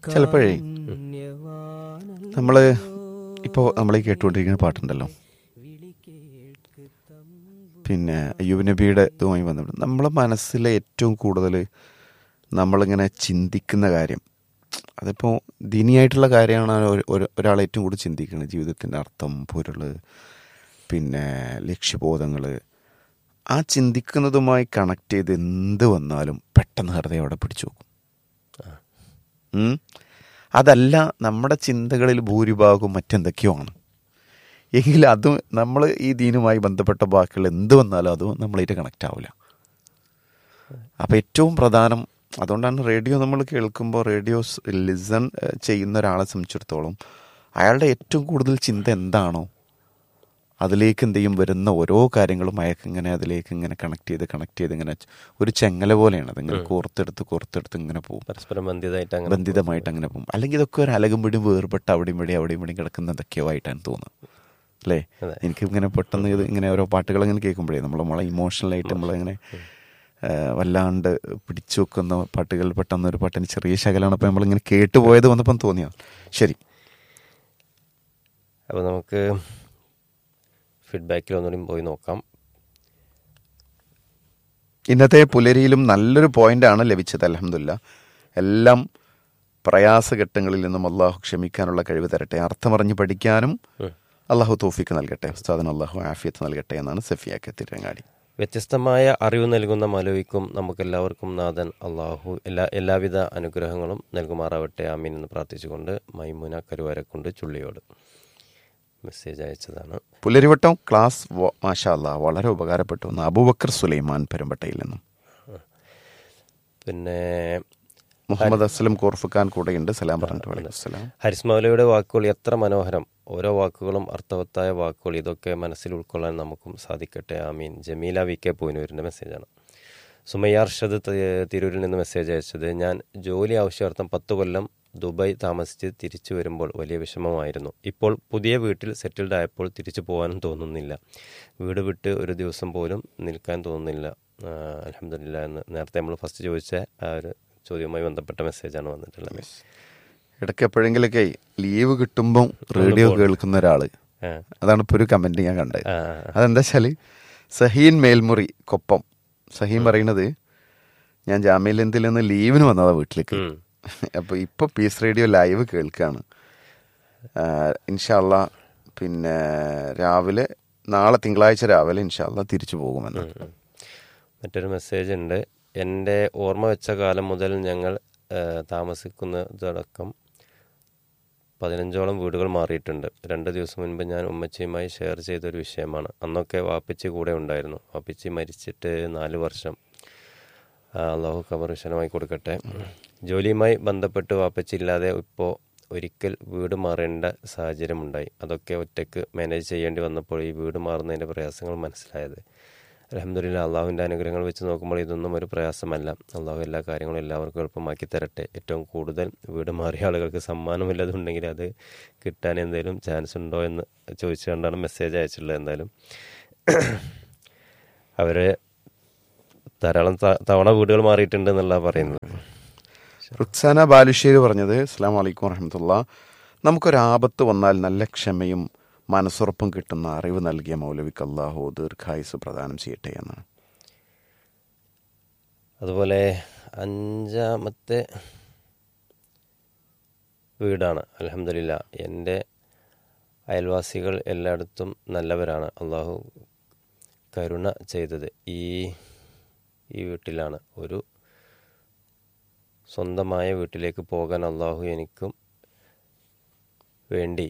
ചിലപ്പോഴേ നമ്മൾ ഇപ്പോൾ നമ്മൾ ഈ കേട്ടുകൊണ്ടിരിക്കുന്ന പാട്ടുണ്ടല്ലോ പിന്നെ അയ്യൂബ് നബിയുടെ ഇതുമായി ബന്ധപ്പെട്ട് നമ്മളെ മനസ്സിലെ ഏറ്റവും കൂടുതൽ നമ്മളിങ്ങനെ ചിന്തിക്കുന്ന കാര്യം അതിപ്പോൾ ദീനിയായിട്ടുള്ള കാര്യമാണ് ഒരു- ഒരു- ഒരാൾ ഏറ്റവും കൂടുതൽ ചിന്തിക്കുന്നത് ജീവിതത്തിൻ്റെ അർത്ഥം പൊരുൾ പിന്നെ ലക്ഷ്യബോധങ്ങൾ ആ ചിന്തിക്കുന്നതുമായി കണക്ട് ചെയ്ത് എന്ത് വന്നാലും പെട്ടെന്ന് ഹൃദയം അവിടെ പിടിച്ചു നോക്കും ഉം. അതല്ല നമ്മുടെ ചിന്തകളിൽ ഭൂരിഭാഗവും മറ്റെന്തൊക്കെയോ ആണ് എങ്കിൽ അത് നമ്മൾ ഈ ദീനുമായി ബന്ധപ്പെട്ട ബാക്കിയുള്ള എന്ത് വന്നാലും അതും നമ്മളായിട്ട് കണക്റ്റ് ആവില്ല അപ്പോൾ ഏറ്റവും പ്രധാനം അതുകൊണ്ടാണ് റേഡിയോ നമ്മൾ കേൾക്കുമ്പോൾ റേഡിയോ ലിസൺ ചെയ്യുന്ന ഒരാളെ സംബന്ധിച്ചിടത്തോളം അയാളുടെ ഏറ്റവും കൂടുതൽ ചിന്ത എന്താണോ അതിലേക്ക് എന്ത് ചെയ്യും വരുന്ന ഓരോ കാര്യങ്ങളും അയാൾക്ക് ഇങ്ങനെ അതിലേക്ക് ഇങ്ങനെ കണക്ട് ചെയ്ത് കണക്ട് ചെയ്ത് ഇങ്ങനെ ഒരു ചെങ്ങല പോലെയാണ് അതിങ്ങനെ കോർത്തെടുത്ത് കോർത്തെടുത്ത് ഇങ്ങനെ പോകും പരസ്പരം ബന്ധിതമായിട്ട് അങ്ങനെ ബന്ധിതമായിട്ട് അങ്ങനെ പോകും അല്ലെങ്കിൽ ഇതൊക്കെ ഒരു അലകും പിടിയും വേർപെട്ട് അവിടെയും ഇവിടെ അവിടെയും ഇവിടെയും കിടക്കുന്ന എന്തൊക്കെയോ ആയിട്ടാണ് തോന്നുന്നത് അല്ലേ അതെ. എനിക്ക് ഇങ്ങനെ പെട്ടെന്ന് ഇത് ഇങ്ങനെ ഓരോ പാട്ടുകൾ ഇങ്ങനെ കേൾക്കുമ്പോഴേ നമ്മൾ നമ്മളെ ഇമോഷണലായിട്ട് നമ്മളിങ്ങനെ ആ, വല്ലാണ്ട് പിടിച്ചു വെക്കുന്ന പാട്ടുകൾ പെട്ടെന്ന് ഒരു പാട്ടിന് ചെറിയ ശകലമാണ് അപ്പോൾ നമ്മളിങ്ങനെ കേട്ടുപോയത് വന്നപ്പം തോന്നിയോ ശരി അപ്പോൾ നമുക്ക് ഫീഡ്ബാക്കിൽ ഒന്നുകൂടി പോയി നോക്കാം ഇന്നത്തെ പുലരിയിലും നല്ലൊരു പോയിന്റാണ് ലഭിച്ചത് അലഹമില്ല എല്ലാം പ്രയാസഘട്ടങ്ങളിൽ നിന്നും അള്ളാഹു ക്ഷമിക്കാനുള്ള കഴിവ് തരട്ടെ അർത്ഥമറിഞ്ഞ് പഠിക്കാനും ഉം. അള്ളാഹു തോഫിക്ക് നൽകട്ടെ ഉസ്താദിന് അള്ളാഹു ആഫിയത്ത് നൽകട്ടെ എന്നാണ് സഫിയാക്ക് തിരങ്ങാടി വ്യത്യസ്തമായ അറിവ് നൽകുന്ന മലവിക്കും നമുക്കെല്ലാവർക്കും നാഥൻ അള്ളാഹു എല്ലാ എല്ലാവിധ അനുഗ്രഹങ്ങളും നൽകുമാറാവട്ടെ ആമീൻ എന്ന് പ്രാർത്ഥിച്ചുകൊണ്ട് മൈമുന കരുവാരക്കുണ്ട് ചുള്ളിയോട് മെസ്സേജ് അയച്ചതാണ് പുലരിവട്ടം ക്ലാസ് വ- മാഷാ അല്ലാ വളരെ ഉപകാരപ്പെട്ടു എന്ന് അബൂബക്കർ സുലൈമാൻ പെരുമ്പട്ടയിൽ നിന്നും പിന്നെ മുഹമ്മദ് അസ്ലം കോർഫുഖാൻ കൂടെയുണ്ട് സലാം പറഞ്ഞിട്ട് വലൈക്കും സലാം ഹരിസ് മൗലയുടെ വാക്കുകൾ എത്ര മനോഹരം ഓരോ വാക്കുകളും അർത്ഥവത്തായ വാക്കുകൾ ഇതൊക്കെ മനസ്സിൽ ഉൾക്കൊള്ളാൻ നമുക്കും സാധിക്കട്ടെ ആമീൻ ജമീല വി കെ പൂനൂരിൻ്റെ മെസ്സേജാണ് സുമയ്യ അർഷദ് ത- തിരൂരിൽ നിന്ന് മെസ്സേജ് അയച്ചത് ഞാൻ ജോലി ആവശ്യാർത്ഥം പത്ത് കൊല്ലം ദുബായ് താമസിച്ച് തിരിച്ചു വരുമ്പോൾ വലിയ വിഷമമായിരുന്നു ഇപ്പോൾ പുതിയ വീട്ടിൽ സെറ്റിൽഡ് ആയപ്പോൾ തിരിച്ചു പോകാനും തോന്നുന്നില്ല വീട് വിട്ട് ഒരു ദിവസം പോലും നിൽക്കാൻ തോന്നുന്നില്ല അലഹമില്ല എന്ന് നേരത്തെ നമ്മൾ ഫസ്റ്റ് ചോദിച്ച ആ ഒരു ചോദ്യവുമായി ബന്ധപ്പെട്ട മെസ്സേജാണ് വന്നിട്ടുള്ളത് ഇടയ്ക്ക് എപ്പോഴെങ്കിലൊക്കെ ലീവ് കിട്ടുമ്പോൾ റേഡിയോ കേൾക്കുന്ന ഒരാള് ആ. അതാണ് ഇപ്പോൾ ഒരു കമന്റ് ഞാൻ കണ്ടത് ആ, അതെന്താ വെച്ചാല് സഹീൻ മേൽമുറി കൊപ്പം സഹീൻ പറയണത് ഞാൻ ജാമ്യലെന്തിൽ നിന്ന് ലീവിന് വന്നതാ വീട്ടിലേക്ക് ഉം. അപ്പൊ ഇപ്പൊ പീസ് റേഡിയോ ലൈവ് കേൾക്കാണ് ഇൻഷാല്ല പിന്നെ രാവിലെ നാളെ തിങ്കളാഴ്ച രാവിലെ ഇൻഷാല്ല തിരിച്ചു പോകുമെന്ന് ഉം. മറ്റൊരു മെസ്സേജ് ഉണ്ട് എൻ്റെ ഓർമ്മ വെച്ച കാലം മുതൽ ഞങ്ങൾ ആ, താമസിക്കുന്നതടക്കം പതിനഞ്ചോളം വീടുകൾ മാറിയിട്ടുണ്ട് രണ്ട് ദിവസം മുൻപ് ഞാൻ ഉമ്മച്ചിയുമായി ഷെയർ ചെയ്തൊരു വിഷയമാണ് അന്നൊക്കെ വാപ്പിച്ചി കൂടെ ഉണ്ടായിരുന്നു വാപ്പിച്ചി മരിച്ചിട്ട് നാല് വർഷം ആ, അള്ളാഹു ഖബർ വിശാലമായി കൊടുക്കട്ടെ ജോലിയുമായി ബന്ധപ്പെട്ട് വാപ്പച്ചി ഇല്ലാതെ ഇപ്പോൾ ഒരിക്കൽ വീട് മാറേണ്ട സാഹചര്യമുണ്ടായി അതൊക്കെ ഒറ്റയ്ക്ക് മാനേജ് ചെയ്യേണ്ടി വന്നപ്പോൾ ഈ വീട് മാറുന്നതിൻ്റെ പ്രയാസങ്ങൾ മനസ്സിലായത് അലഹമ്മദില്ല അള്ളാഹുവിൻ്റെ അനുഗ്രഹങ്ങൾ വെച്ച് നോക്കുമ്പോൾ ഇതൊന്നും ഒരു പ്രയാസമല്ല അള്ളാഹു എല്ലാ കാര്യങ്ങളും എല്ലാവർക്കും എളുപ്പമാക്കി തരട്ടെ ഏറ്റവും കൂടുതൽ വീട് മാറിയ ആളുകൾക്ക് സമ്മാനമില്ലതുണ്ടെങ്കിൽ അത് കിട്ടാൻ എന്തെങ്കിലും ചാൻസ് ഉണ്ടോ എന്ന് ചോദിച്ചുകൊണ്ടാണ് മെസ്സേജ് അയച്ചിട്ടുള്ളത് എന്തായാലും അവരെ ധാരാളം ത- തവണ വീടുകൾ മാറിയിട്ടുണ്ട് എന്നുള്ള പറയുന്നത് റുക്സാന ബാലുശ്ശേരി പറഞ്ഞത് അസ്സാം വലൈക്കും വറഹമത്തുള്ള നമുക്കൊരാപത്ത് വന്നാൽ നല്ല ക്ഷമയും മനസ്സുറപ്പും കിട്ടുന്ന അറിവ് നൽകിയ മൗലവിക്ക് അള്ളാഹു ദീർഘായുസ് പ്രദാനം ചെയ്യട്ടെ എന്നാണ് അതുപോലെ അഞ്ചാമത്തെ വീടാണ് അലഹമില്ല എൻ്റെ അയൽവാസികൾ എല്ലായിടത്തും നല്ലവരാണ് അള്ളാഹു കരുണ ചെയ്തത് ഈ ഈ വീട്ടിലാണ് ഒരു സ്വന്തമായ വീട്ടിലേക്ക് പോകാൻ അള്ളാഹു എനിക്കും വേണ്ടി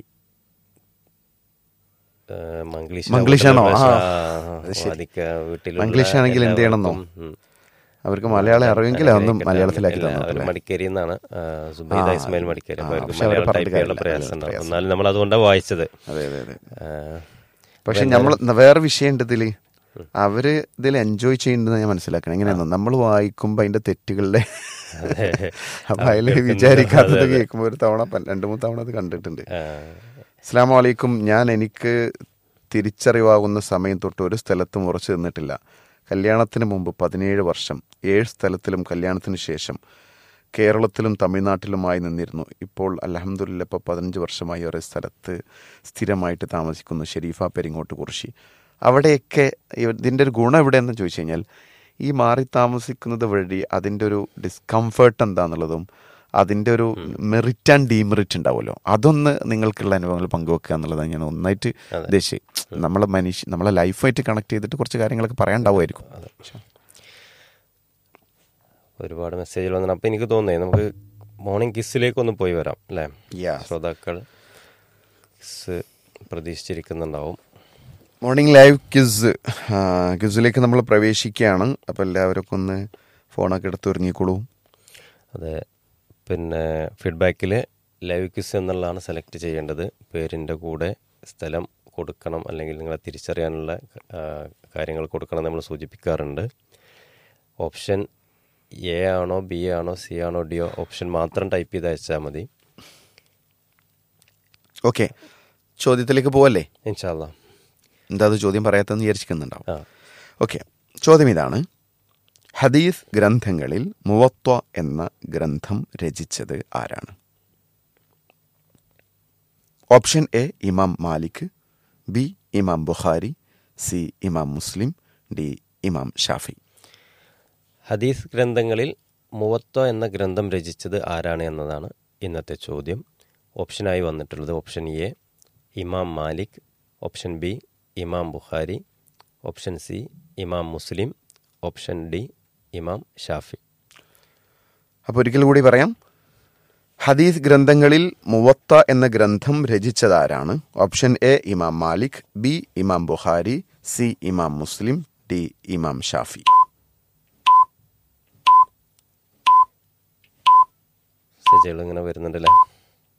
ആ, മംഗ്ലീഷ് മംഗ്ലീഷാണോ? ആ, ആ, അത് ശരി. വാദിക്ക വീട്ടിലുള്ള മംഗ്ലീഷ് ആണെങ്കിൽ എന്ത് ചെയ്യണമെന്നോ? എല്ലാവർക്കും, ഉം. അവർക്ക് മലയാളം അറിവെങ്കിൽ അതൊന്നും മലയാളത്തിലാക്കി എല്ലാ- തന്നു അവര് മടിക്കേരി എന്നാണ് സുബൈദ ആ, ഇസ്മായിൽ മടിക്കേരി അപ്പൊ ആ, അവർക്ക് പക്ഷെ അവരെ മലയാളം ടൈപ്പ് പറഞ്ഞിട്ട് ചെയ്യാനുള്ള കാര്യമില്ല. പ്രയാസം ഉണ്ടാവും പ്രയാസം. എന്നാലും നമ്മൾ അതുകൊണ്ടാണ് വായിച്ചത് അതെ അതെ അതെ ആ, പക്ഷെ നമ്മൾ വേറെ വിഷയമുണ്ട് ഇതില് അവര് ഇതിൽ എൻജോയ് ചെയ്യുന്നത് ഞാൻ മനസ്സിലാക്കണം എങ്ങനെയാണോ നമ്മൾ വായിക്കുമ്പോ അതിന്റെ തെറ്റുകളുടെ അതെ. അപ്പൊ അതിൽ അവർക്ക് വിചാരിക്കാത്തത് അതെ, അതെ. കേൾക്കുമ്പോൾ ഒരു തവണ പ- രണ്ടു മൂന്ന് തവണ അത് കണ്ടിട്ടുണ്ട് ആ, അസ്സാം വലൈക്കും ഞാൻ എനിക്ക് തിരിച്ചറിവാകുന്ന സമയം തൊട്ട് ഒരു സ്ഥലത്തും ഉറച്ചു നിന്നിട്ടില്ല കല്യാണത്തിന് മുമ്പ് പതിനേഴ് വർഷം ഏഴ് സ്ഥലത്തിലും കല്യാണത്തിന് ശേഷം കേരളത്തിലും തമിഴ്നാട്ടിലുമായി നിന്നിരുന്നു ഇപ്പോൾ അലഹമുല്ല ഇപ്പോൾ പതിനഞ്ച് വർഷമായി ഒരു സ്ഥലത്ത് സ്ഥിരമായിട്ട് താമസിക്കുന്നു ഷെരീഫ പെരിങ്ങോട്ട് കുറിശി അവിടെയൊക്കെ ഇതിൻ്റെ ഒരു ഗുണം എവിടെയെന്ന് ചോദിച്ചു കഴിഞ്ഞാൽ ഈ മാറി താമസിക്കുന്നത് വഴി അതിൻ്റെ ഒരു ഡിസ്കംഫേർട്ട് എന്താണെന്നുള്ളതും അതിൻ്റെ ഒരു മെറിറ്റ് ആൻഡ് ഡീമെറിറ്റ് ഉണ്ടാവുമല്ലോ അതൊന്ന് നിങ്ങൾക്കുള്ള അനുഭവങ്ങൾ പങ്കുവെക്കുക എന്നുള്ളതാണ് ഞാൻ ഒന്നായിട്ട് ഉദ്ദേശിച്ചത് നമ്മളെ മനുഷ്യ നമ്മളെ ലൈഫായിട്ട് കണക്ട് ചെയ്തിട്ട് കുറച്ച് കാര്യങ്ങളൊക്കെ പറയാണ്ടാവുമായിരിക്കും ഒരുപാട് മെസ്സേജുകൾ വന്നു അപ്പോൾ എനിക്ക് തോന്നുന്നേ നമുക്ക് മോർണിംഗ് കിസ്സിലേക്ക് ഒന്ന് പോയി വരാം അല്ലേ Yeah. ശ്രോതാക്കൾ കിസ് പ്രതീക്ഷിച്ചിരിക്കുന്നുണ്ടാവും മോർണിംഗ് ലൈവ് ക്വിസ് ക്വിസിലേക്ക് നമ്മൾ പ്രവേശിക്കുകയാണ് അപ്പോൾ എല്ലാവരും ഒന്ന് ഫോണൊക്കെ എടുത്ത് ഒരുങ്ങിക്കോളൂ അതെ പിന്നെ ഫീഡ്ബാക്കിൽ ലൈവ് ക്വിസ് എന്നുള്ളതാണ് സെലക്ട് ചെയ്യേണ്ടത് പേരിൻ്റെ കൂടെ സ്ഥലം കൊടുക്കണം അല്ലെങ്കിൽ നിങ്ങളെ തിരിച്ചറിയാനുള്ള ആ, കാര്യങ്ങൾ കൊടുക്കണം നമ്മൾ സൂചിപ്പിക്കാറുണ്ട് ഓപ്ഷൻ എ ആണോ ബി ആണോ സി ആണോ ഡി ഓപ്ഷൻ മാത്രം ടൈപ്പ് ചെയ്ത് അയച്ചാൽ മതി ഓക്കെ ചോദ്യത്തിലേക്ക് പോവല്ലേ ഇൻഷാല്ല എന്താ അത് ചോദ്യം പറയാത്തതെന്ന് വിചാരിച്ചിരിക്കുന്നുണ്ടാവും ആ ഓക്കെ ചോദ്യം ഇതാണ് ഹദീസ് ഗ്രന്ഥങ്ങളിൽ മുവത്വ എന്ന ഗ്രന്ഥം രചിച്ചത് ആരാണ് ഓപ്ഷൻ എ ഇമാം മാലിക് ബി ഇമാം ബുഖാരി സി ഇമാം മുസ്ലിം ഡി ഇമാം ഷാഫി ഹദീസ് ഗ്രന്ഥങ്ങളിൽ മുവത്വ എന്ന ഗ്രന്ഥം രചിച്ചത് ആരാണ് എന്നതാണ് ഇന്നത്തെ ചോദ്യം ഓപ്ഷനായി വന്നിട്ടുള്ളത് ഓപ്ഷൻ എ ഇമാം മാലിക് ഓപ്ഷൻ ബി ഇമാം ബുഖാരി ഓപ്ഷൻ സി ഇമാം മുസ്ലിം ഓപ്ഷൻ ഡി ഇമാം ഷാഫി അപ്പോൾ ഒരിക്കൽ കൂടി പറയാം ഹദീസ് ഗ്രന്ഥങ്ങളിൽ മുവത്ത എന്ന ഗ്രന്ഥം രചിച്ചതാരാണ് ഓപ്ഷൻ എ ഇമാം മാലിക് ബി ഇമാം ബുഖാരി സി ഇമാം മുസ്ലിം ഡി ഇമാം ഷാഫി മെസ്സേജുകൾ ഇങ്ങനെ വരുന്നുണ്ടല്ലേ